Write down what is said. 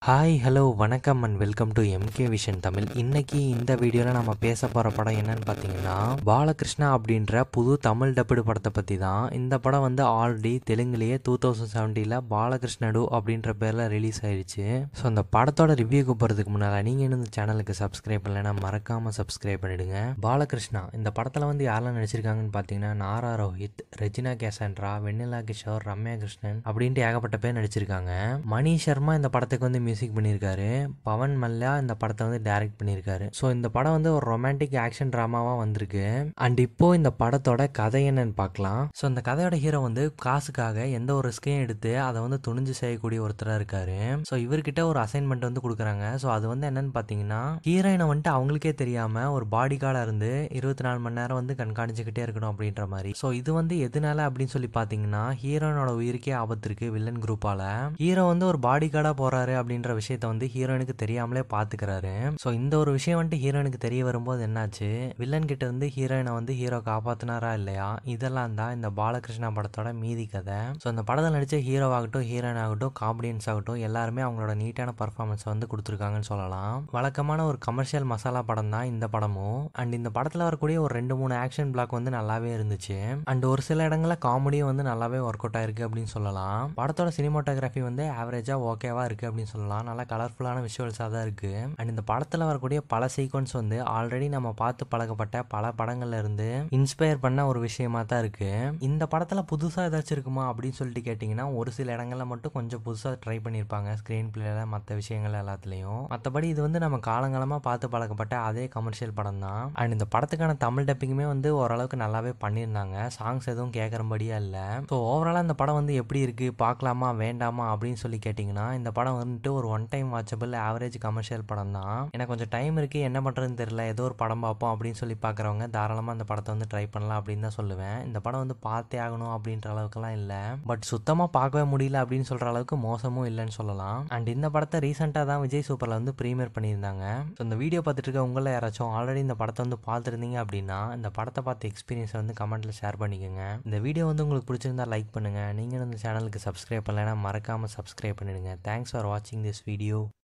hi hello வணக்கம் and welcome to MK vision Tamil இன்னைக்கு இந்த வீடியோவில் நம்ம பேச போகிற படம் என்னன்னு பார்த்தீங்கன்னா பாலகிருஷ்ணா அப்படின்ற புது தமிழ் டப்புடு படத்தை பற்றி தான் இந்த படம் வந்து ஆல்ரெடி தெலுங்குலேயே டூ தௌசண்ட் செவன்ட்டியில் பாலகிருஷ்ணடு அப்படின்ற பேரில் ரிலீஸ் ஆயிடுச்சு ஸோ அந்த படத்தோட ரிவ்யூக்கு போகிறதுக்கு முன்னால் நீங்கள் இன்னும் இந்த சேனலுக்கு சப்ஸ்கிரைப் பண்ணலைன்னா மறக்காமல் சப்ஸ்கிரைப் பண்ணிடுங்க பாலகிருஷ்ணா இந்த படத்தில் வந்து யாரெல்லாம் நடிச்சிருக்காங்கன்னு பார்த்தீங்கன்னா நாரா ரோஹித் ரெஜினா கேசன்ட்ரா வெண்ணிலா கிஷோர் ரம்யா கிருஷ்ணன் அப்படின்ட்டு ஏகப்பட்ட பேர் நடிச்சிருக்காங்க மணி சர்மா இந்த படத்துக்கு வந்து மியூசிக் பண்ணியிருக்காரு பவன் மல்யா இந்த படத்தை வந்து டைரக்ட் பண்ணியிருக்காரு ஸோ இந்த படம் வந்து ஒரு ரொமான்டிக் ஆக்ஷன் ட்ராமாவாக வந்திருக்கு அண்ட் இப்போ இந்த படத்தோட கதை என்னன்னு பார்க்கலாம் ஸோ இந்த கதையோட ஹீரோ வந்து காசுக்காக எந்த ஒரு ரிஸ்கையும் எடுத்து அதை வந்து துணிஞ்சு செய்யக்கூடிய ஒருத்தராக இருக்காரு ஸோ இவர்கிட்ட ஒரு அசைன்மெண்ட் வந்து கொடுக்குறாங்க ஸோ அது வந்து என்னன்னு பார்த்தீங்கன்னா ஹீரோயினை வந்துட்டு அவங்களுக்கே தெரியாம ஒரு பாடி கார்டாக இருந்து இருபத்தி நாலு மணி நேரம் வந்து கண்காணிச்சுக்கிட்டே இருக்கணும் அப்படின்ற மாதிரி ஸோ இது வந்து எதனால அப்படின்னு சொல்லி பார்த்தீங்கன்னா ஹீரோயினோட உயிருக்கே ஆபத்து இருக்கு வில்லன் குரூப்பால ஹீரோ வந்து ஒரு பாடி கார்டாக போறாரு அப்படின்ற விஷயத்த வந்து ஹீரோயினுக்கு தெரியாமலே பார்த்துக்கிறாரு ஸோ இந்த ஒரு விஷயம் வந்துட்டு ஹீரோயினுக்கு தெரிய வரும்போது என்னாச்சு வில்லன் கிட்ட இருந்து ஹீரோயினை வந்து ஹீரோ காப்பாத்தினாரா இல்லையா இதெல்லாம் தான் இந்த பாலகிருஷ்ணா படத்தோட மீதி கதை ஸோ இந்த படத்தில் நடிச்ச ஹீரோ ஆகட்டும் ஹீரோயின் ஆகட்டும் காமெடியன்ஸ் ஆகட்டும் எல்லாருமே அவங்களோட நீட்டான பர்ஃபார்மன்ஸ் வந்து கொடுத்துருக்காங்கன்னு சொல்லலாம் வழக்கமான ஒரு கமர்ஷியல் மசாலா படம் தான் இந்த படமும் அண்ட் இந்த படத்தில் வரக்கூடிய ஒரு ரெண்டு மூணு ஆக்ஷன் பிளாக் வந்து நல்லாவே இருந்துச்சு அண்ட் ஒரு சில இடங்களில் காமெடியும் வந்து நல்லாவே ஒர்க் அவுட் ஆயிருக்கு அப்படின்னு சொல்லலாம் படத்தோட சினிமாட்டோகிராஃபி வந்து ஆவரேஜாக ஓகேவா இருக்கு அப்படின்னு சொல்லலாம் நல்லா கலர்ஃபுல்லான விஷுவல்ஸாக தான் இருக்கு அண்ட் இந்த படத்தில் வரக்கூடிய பல சீக்வன்ஸ் வந்து ஆல்ரெடி நம்ம பார்த்து பழக்கப்பட்ட பல படங்கள்ல இருந்து இன்ஸ்பயர் பண்ண ஒரு விஷயமா தான் இருக்கு இந்த படத்தில் புதுசாக ஏதாச்சும் இருக்குமா அப்படின்னு சொல்லிட்டு கேட்டிங்கன்னா ஒரு சில இடங்கள்ல மட்டும் கொஞ்சம் புதுசாக ட்ரை பண்ணியிருப்பாங்க ஸ்க்ரீன் பிளேல மற்ற விஷயங்கள் எல்லாத்துலேயும் மற்றபடி இது வந்து நம்ம காலங்காலமாக பார்த்து பழக்கப்பட்ட அதே கமர்ஷியல் படம் தான் அண்ட் இந்த படத்துக்கான தமிழ் டப்பிங்குமே வந்து ஓரளவுக்கு நல்லாவே பண்ணியிருந்தாங்க சாங்ஸ் எதுவும் கேட்குறபடியா இல்லை ஸோ ஓவராலாக இந்த படம் வந்து எப்படி இருக்குது பார்க்கலாமா வேண்டாமா அப்படின்னு சொல்லி கேட்டிங்கன்னா இந்த படம் வந்துட்டு ஒரு one time watchable average commercial படம் தான் எனக்கு கொஞ்சம் டைம் இருக்குது என்ன பண்ணுறதுன்னு தெரியல ஏதோ ஒரு படம் பார்ப்போம் அப்படின்னு சொல்லி பார்க்குறவங்க தாராளமாக இந்த படத்தை வந்து ட்ரை பண்ணலாம் அப்படின்னு தான் சொல்லுவேன் இந்த படம் வந்து பார்த்தே ஆகணும் அப்படின்ற அளவுக்குலாம் இல்லை பட் சுத்தமாக பார்க்கவே முடியல அப்படின்னு சொல்கிற அளவுக்கு மோசமும் இல்லைன்னு சொல்லலாம் அண்ட் இந்த படத்தை ரீசெண்டாக தான் விஜய் சூப்பரில் வந்து ப்ரீமியர் பண்ணியிருந்தாங்க ஸோ இந்த வீடியோ பார்த்துட்டு இருக்க உங்களில் யாராச்சும் ஆல்ரெடி இந்த படத்தை வந்து பார்த்துருந்தீங்க அப்படின்னா இந்த படத்தை பார்த்த எக்ஸ்பீரியன்ஸை வந்து கமெண்ட்டில் ஷேர் பண்ணிக்கோங்க இந்த வீடியோ வந்து உங்களுக்கு பிடிச்சிருந்தா லைக் பண்ணுங்கள் நீங்கள் இந்த சேனலுக்கு சப்ஸ்கிரைப் பண்ணலைன்னா மறக்காமல் சப்ஸ்கிரைப் பண்ணிடுங்க தேங்க்ஸ் ஃபார் வாட்சிங் திஸ் வீடியோ